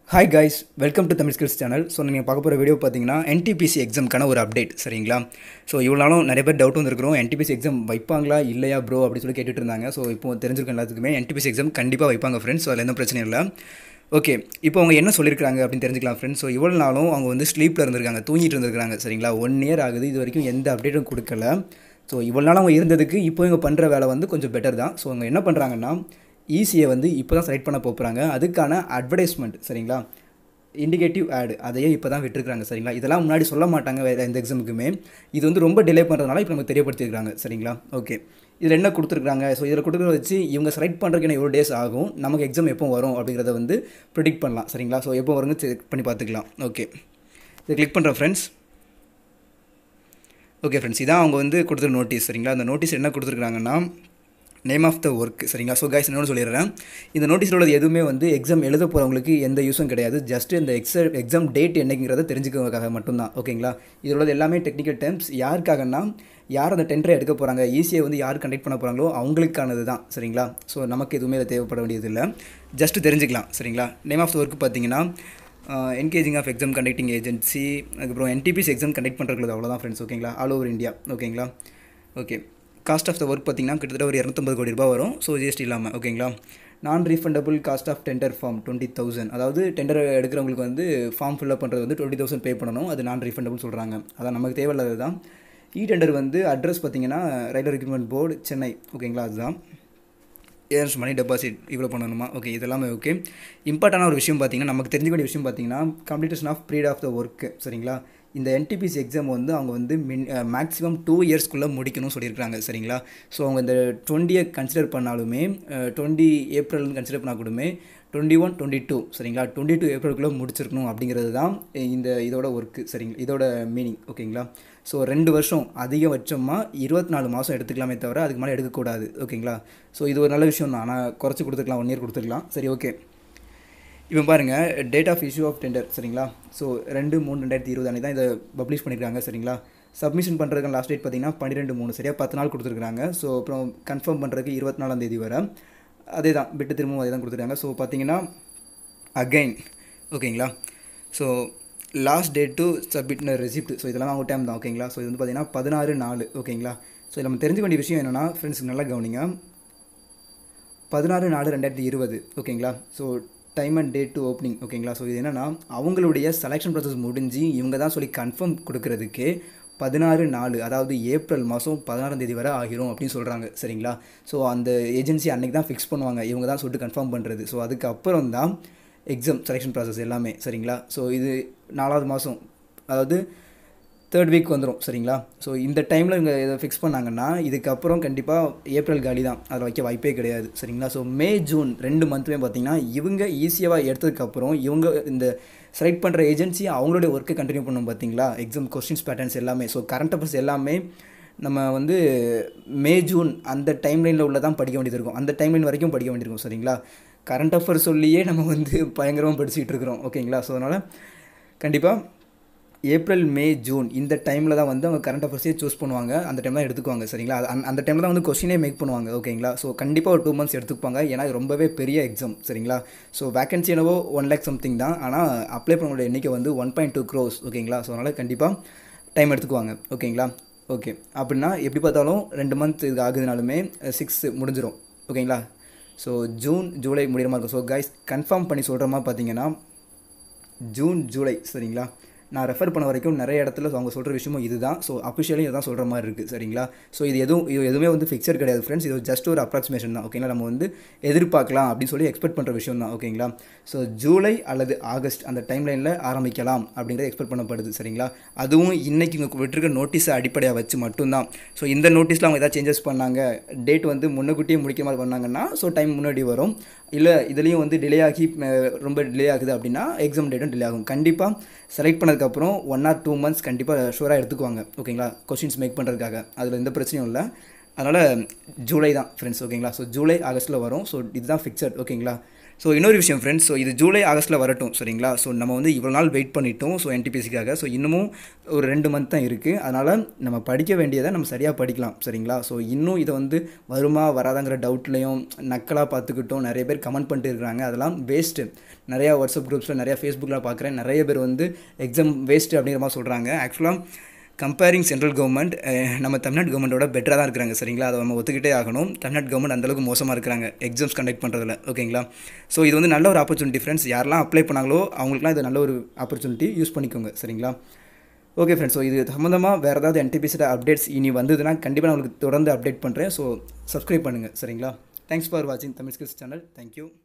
hi guys welcome to Tamil skills channel so நீங்கள் பார்க்க போகிற வீடியோ பார்த்தீங்கன்னா என்டிபிசி எக்ஸாம்க்கான ஒரு அப்டேட் சரிங்களா ஸோ இவ்வளோ நாளும் நிறைய பேர் டவுட் வந்துருக்கிறோம் என்டிபிசி எக்ஸாம் வைப்பாங்களா இல்லையா ப்ரோ அப்படி சொல்லி கேட்டுட்டு இருந்தாங்க ஸோ இப்போ தெரிஞ்சிருக்க எல்லாத்துக்குமே என்டிபிசி எக்ஸாம் கண்டிப்பாக வைப்பாங்க ஃப்ரெண்ட்ஸ் ஸோ அதில் எந்த பிரச்சனையும் இல்லை ஓகே இப்போ அவங்க என்ன சொல்லியிருக்காங்க அப்படின்னு தெரிஞ்சுக்கலாம் ஃப்ரெண்ட்ஸ் ஸோ இவ்வளோ நாளும் அவங்க வந்து ஸ்லீப்பில் இருந்திருக்காங்க தூங்கிட்டு இருந்திருக்காங்க சரிங்களா ஒன் இயர் ஆகுது இது வரைக்கும் எந்த அப்டேட்டும் கொடுக்கல ஸோ இவ்வளோ நாள் அவங்க இருந்ததுக்கு இப்போ இவங்க பண்ணுற வேலை வந்து கொஞ்சம் பெட்டர் தான் ஸோ அவங்க என்ன பண்ணுறாங்கன்னா ஈஸியை வந்து இப்போ தான் செலக்ட் பண்ண போகிறாங்க அதுக்கான அட்வர்டைஸ்மெண்ட் சரிங்களா இண்டிகேட்டிவ் ஆட் அதையே இப்போ தான் விட்டுருக்காங்க சரிங்களா இதெல்லாம் முன்னாடி சொல்ல மாட்டாங்க வேறு எந்த எக்ஸாமுக்குமே இது வந்து ரொம்ப டிலே பண்ணுறதுனால இப்போ நமக்கு தெரியப்படுத்திருக்காங்க சரிங்களா ஓகே இதில் என்ன கொடுத்துருக்காங்க ஸோ இதில் கொடுக்குறத வச்சு இவங்க செலக்ட் பண்ணுறதுக்கு எவ்வளோ டேஸ் ஆகும் நமக்கு எக்ஸாம் எப்போ வரும் அப்படிங்கிறத வந்து ப்ரிடிக்ட் பண்ணலாம் சரிங்களா ஸோ எப்போ வருங்க செக் பண்ணி பார்த்துக்கலாம் ஓகே இதை கிளிக் பண்ணுறேன் ஃப்ரெண்ட்ஸ் ஓகே ஃப்ரெண்ட்ஸ் இதான் அவங்க வந்து கொடுத்துருக்க நோட்டீஸ் சரிங்களா அந்த நோட்டீஸ் என்ன கொடுத்துருக்காங்கன்னா நேம் ஆஃப் த ஒர்க் சரிங்களா ஸோ கைஸ் இன்னொன்று சொல்லிடுறேன் இந்த நோட்டீஸில் உள்ளது எதுவுமே வந்து எக்ஸாம் எழுத போகிறவங்களுக்கு எந்த யூஸும் கிடையாது ஜஸ்ட் இந்த எக்ஸ எக்ஸாம் டேட் என்னைங்கிறத தெரிஞ்சுக்கிறதுக்காக மட்டும்தான் ஓகேங்களா இதில் உள்ளது எல்லாமே டெக்னிக்கல் டேர்ம்ஸ் யாருக்காகனா யார் அந்த டெண்டரை எடுக்க போகிறாங்க ஈஸியாக வந்து யார் கண்டக்ட் பண்ண போகிறாங்களோ அவங்களுக்கானது தான் சரிங்களா ஸோ நமக்கு எதுவுமே இதில் தேவைப்பட வேண்டியதில்லை ஜஸ்ட் தெரிஞ்சுக்கலாம் சரிங்களா நேம் ஆஃப் த ஒர்க் பார்த்தீங்கன்னா engaging of exam conducting agency அதுக்கப்புறம் என்டிபிசி எக்ஸாம் கண்டக்ட் பண்ணுறது அவ்வளோதான் ஃப்ரெண்ட்ஸ் ஓகேங்களா ஆல் ஓவர் இந்தியா ஓகேங்களா okay cost of the work பார்த்திங்கன்னா கிட்டத்தட்ட ஒரு இரநூத்தம்பது கோடி ரூபாய் வரும் ஸோ ஜிஎஸ்டி இல்லாமல் ஓகேங்களா non refundable cost of tender form twenty thousand அதாவது டெண்டர் எடுக்கிறவங்களுக்கு வந்து ஃபார்ம் ஃபில்அப் பண்ணுறது வந்து டுவெண்ட்டி தௌசண்ட் பே பண்ணணும் அது நான் ரீஃபண்டபிள் சொல்கிறாங்க அதான் நமக்கு தேவையில்லாதது தான் இ டெண்டர் வந்து அட்ரஸ் பார்த்திங்கன்னா ரயில்வே ரெக்ரூட்மெண்ட் போர்டு சென்னை ஓகேங்களா அதுதான் ஏர்ஸ் மணி டெபாசிட் இவ்வளோ பண்ணணுமா ஓகே இதெல்லாமே ஓகே இம்பார்ட்டான ஒரு விஷயம் பார்த்தீங்கன்னா நமக்கு தெரிஞ்சுக்க வேண்டிய விஷயம் பார்த்தீங்கன்னா completion of period of the work சரிங்களா இந்த என்டிபிசி எக்ஸாம் வந்து அவங்க வந்து மின் மேக்ஸிமம் டூ இயர்ஸ்க்குள்ளே முடிக்கணும்னு சொல்லியிருக்காங்க சரிங்களா ஸோ அவங்க இந்த டுவெண்ட்டியை கன்சிடர் பண்ணாலுமே டுவெண்ட்டி ஏப்ரல்னு கன்சிடர் பண்ணால் கூடமே டுவெண்ட்டி ஒன் டுவெண்ட்டி டூ சரிங்களா டுவெண்ட்டி டூ ஏப்ரலுக்குள்ளே முடிச்சிருக்கணும் அப்படிங்கிறது தான் இந்த இதோட ஒர்க்கு சரிங்களா இதோட மீனிங் ஓகேங்களா ஸோ ரெண்டு வருஷம் அதிகபட்சமாக இருபத்தி நாலு மாதம் எடுத்துக்கலாமே தவிர அதுக்கு மேலே எடுக்கக்கூடாது ஓகேங்களா ஸோ இது ஒரு நல்ல விஷயம் தான் ஆனால் குறைச்சி கொடுத்துக்கலாம் ஒன் இயர் கொடுத்துக்கலாம் சரி ஓகே இப்போ பாருங்கள் date of issue of tender சரிங்களா ஸோ ரெண்டு மூணு ரெண்டாயிரத்தி இருபது அன்றைக்கி தான் இதை பப்ளிஷ் பண்ணியிருக்காங்க சரிங்களா சப்மிஷன் பண்ணுறதுக்கு லாஸ்ட் டேட் பார்த்தீங்கன்னா பன்னிரெண்டு மூணு சரியாக பத்து நாள் கொடுத்துருக்காங்க ஸோ அப்புறம் கன்ஃபார்ம் பண்ணுறதுக்கு இருபத்தி நாலாம் தேதி வர அதே தான் பிட்டு திரும்பவும் அதே தான் கொடுத்துருக்காங்க ஸோ பார்த்தீங்கன்னா அகைன் ஓகேங்களா so last date to submit receipt so இதெல்லாம் அவங்க டைம் தான் ஓகேங்களா ஸோ இது வந்து பார்த்தீங்கன்னா பதினாறு நாலு ஓகேங்களா ஸோ நம்ம தெரிஞ்சுக்க வேண்டிய விஷயம் என்னென்னா ஃப்ரெண்ட்ஸுக்கு நல்லா கவனிங்க பதினாறு நாலு ரெண்டாயிரத்தி இருபது ஓகேங்களா so time and date to opening ஓகேங்களா ஸோ இது என்னென்னா அவங்களுடைய செலெக்ஷன் ப்ராசஸ் முடிஞ்சு இவங்க தான் சொல்லி கன்ஃபார்ம் கொடுக்கறதுக்கு பதினாறு நாலு அதாவது ஏப்ரல் மாதம் பதினாறாம் தேதி வரை ஆகிரும் அப்படின்னு சொல்கிறாங்க சரிங்களா ஸோ அந்த ஏஜென்சி அன்றைக்கி தான் ஃபிக்ஸ் பண்ணுவாங்க இவங்க தான் சொல்லிட்டு கன்ஃபார்ம் பண்ணுறது ஸோ அதுக்கப்புறம் தான் எக்ஸாம் செலெக்ஷன் ப்ராசஸ் எல்லாமே சரிங்களா ஸோ இது நாலாவது மாதம் அதாவது தேர்ட் வீக் வந்துடும் சரிங்களா ஸோ இந்த டைமில் இவங்க இதை ஃபிக்ஸ் பண்ணாங்கன்னா இதுக்கப்புறம் கண்டிப்பாக ஏப்ரல் காலி தான் அதில் வைக்க வாய்ப்பே கிடையாது சரிங்களா ஸோ மே ஜூன் ரெண்டு மந்த்துமே பார்த்தீங்கன்னா இவங்க ஈஸியாக எடுத்ததுக்கப்புறம் இவங்க இந்த செலக்ட் பண்ணுற ஏஜென்சி அவங்களுடைய ஒர்க்கை கண்டினியூ பண்ணும் பார்த்தீங்களா எக்ஸாம் கொஸ்டின்ஸ் பேட்டர்ன்ஸ் எல்லாமே ஸோ கரண்ட் அஃபேர்ஸ் எல்லாமே நம்ம வந்து மே ஜூன் அந்த டைம்லைனில் உள்ள தான் படிக்க வேண்டியது இருக்கும் அந்த டைம்லைன் வரைக்கும் படிக்க வேண்டியிருக்கும் சரிங்களா கரண்ட் அஃபேர்ஸ் சொல்லியே நம்ம வந்து பயங்கரமாக படிச்சுக்கிட்டு இருக்கிறோம் ஓகேங்களா ஸோ அதனால் கண்டிப்பாக ஏப்ரல் மே ஜூன் இந்த டைமில் தான் வந்து அவங்க கரண்ட் அஃபேர்ஸே சூஸ் பண்ணுவாங்க அந்த டைம் தான் எடுத்துக்குவாங்க சரிங்களா அந்த அந்த டைமில் தான் வந்து கொஸ்டினே மேக் பண்ணுவாங்க ஓகேங்களா ஸோ கண்டிப்பாக ஒரு டூ மந்த்ஸ் எடுத்துப்பாங்க ஏன்னா இது ரொம்பவே பெரிய எக்ஸாம் சரிங்களா ஸோ வேகன்சி என்னவோ ஒன் லேக் சம்திங் தான் ஆனால் அப்ளை பண்ணோட எண்ணிக்கை வந்து ஒன் பாயிண்ட் டூ க்ரோஸ் ஓகேங்களா ஸோ அதனால் கண்டிப்பாக டைம் எடுத்துக்குவாங்க ஓகேங்களா ஓகே அப்படின்னா எப்படி பார்த்தாலும் ரெண்டு மந்த் இது ஆகுதுனாலுமே சிக்ஸ் முடிஞ்சிடும் ஓகேங்களா ஸோ ஜூன் ஜூலை முடிகிற மாதிரி இருக்கும் ஸோ கைஸ் கன்ஃபார்ம் பண்ணி சொல்கிற மாதிரி பார்த்தீங்கன்னா ஜூன் ஜூலை சரிங்களா நான் ரெஃபர் பண்ண வரைக்கும் நிறைய இடத்துல அவங்க சொல்கிற விஷயமும் இதுதான் ஸோ அஃபிஷியலும் இதுதான் சொல்கிற மாதிரி இருக்குது சரிங்களா ஸோ இது எதுவும் இது எதுவுமே வந்து ஃபிக்ஸட் கிடையாது ஃப்ரெண்ட்ஸ் இது ஜஸ்ட் ஒரு அப்ராக்சிமேஷன் தான் ஓகேங்களா நம்ம வந்து எதிர்பார்க்கலாம் அப்படின்னு சொல்லி எக்ஸ்பெக்ட் பண்ணுற விஷயம் தான் ஓகேங்களா ஸோ ஜூலை அல்லது ஆகஸ்ட் அந்த டைம்லைனில் ஆரம்பிக்கலாம் அப்படிங்கிறது எக்ஸ்பெக்ட் பண்ணப்படுது சரிங்களா அதுவும் இன்றைக்கி இங்கே விட்டுருக்க நோட்டீஸை அடிப்படையாக வச்சு மட்டும்தான் ஸோ இந்த நோட்டீஸில் அவங்க எதாவது சேஞ்சஸ் பண்ணாங்க டேட் வந்து முன்னக்கூட்டியே முடிக்க மாதிரி பண்ணாங்கன்னா ஸோ டைம் முன்னாடி வரும் இல்லை இதுலேயும் வந்து டிலே ஆகி ரொம்ப டிலே ஆகுது அப்படின்னா எக்ஸாம் டேட்டும் டிலே ஆகும் கண்டிப்பாக செலக்ட் பண்ணதுக்கப்புறம் ஒன் ஆர் டூ மந்த்ஸ் கண்டிப்பாக ஷூராக எடுத்துக்குவாங்க ஓகேங்களா கொஷின்ஸ் மேக் பண்ணுறதுக்காக அதில் எந்த பிரச்சனையும் இல்லை அதனால் ஜூலை தான் ஃப்ரெண்ட்ஸ் ஓகேங்களா ஸோ ஜூலை ஆகஸ்ட்டில் வரும் ஸோ இதுதான் ஃபிக்ஸட் ஓகேங்களா ஸோ இன்னொரு விஷயம் ஃப்ரெண்ட்ஸ் ஸோ இது ஜூலை ஆகஸ்ட்டில் வரட்டும் சரிங்களா ஸோ நம்ம வந்து இவ்வளோ நாள் வெயிட் பண்ணிட்டோம் ஸோ என்டிபிசிக்காக ஸோ இன்னமும் ஒரு ரெண்டு மந்த் தான் இருக்குது அதனால் நம்ம படிக்க வேண்டியதை நம்ம சரியாக படிக்கலாம் சரிங்களா ஸோ இன்னும் இதை வந்து வருமா வராதாங்கிற டவுட்லேயும் நக்கலாக பார்த்துக்கிட்டோம் நிறைய பேர் கமெண்ட் பண்ணிட்டு இருக்கிறாங்க அதெல்லாம் வேஸ்ட்டு நிறையா வாட்ஸ்அப் குரூப்ஸில் நிறையா ஃபேஸ்புக்கில் பார்க்குறேன் நிறைய பேர் வந்து எக்ஸாம் வேஸ்ட்டு அப்படிங்கிற மாதிரி சொல்கிறாங்க ஆக்சுவலாக கம்பேரிங் சென்ட்ரல் கவர்மெண்ட் நம்ம தமிழ்நாடு கவர்மெண்ட்டோட பெட்டராக தான் இருக்கிறாங்க சரிங்களா அதை நம்ம ஒத்துக்கிட்டே ஆகணும் தமிழ்நாடு கவர்மெண்ட் அந்தளவுக்கு மோசமாக இருக்கிறாங்க எக்ஸாம்ஸ் கண்டக்ட் பண்ணுறதுல ஓகேங்களா ஸோ இது வந்து நல்ல ஒரு ஆப்பர்ச்சுனிட்டி ஃப்ரெண்ட்ஸ் யாரெல்லாம் அப்ளை பண்ணாங்களோ அவங்களுக்குலாம் இது நல்ல ஒரு ஆப்பர்ச்சுனிட்டி யூஸ் பண்ணிக்கோங்க சரிங்களா ஓகே ஃப்ரெண்ட்ஸ் ஸோ இது சம்மந்தமாக வேறு ஏதாவது என்டிபிசியோட அப்டேட்ஸ் இனி வந்ததுன்னா கண்டிப்பாக நான் உங்களுக்கு தொடர்ந்து அப்டேட் பண்ணுறேன் ஸோ சப்ஸ்கிரைப் பண்ணுங்கள் சரிங்களா தேங்க்ஸ் ஃபார் வாட்சிங் தமிழ் ஸ்கில்ஸ் சேனல் தேங்க்யூ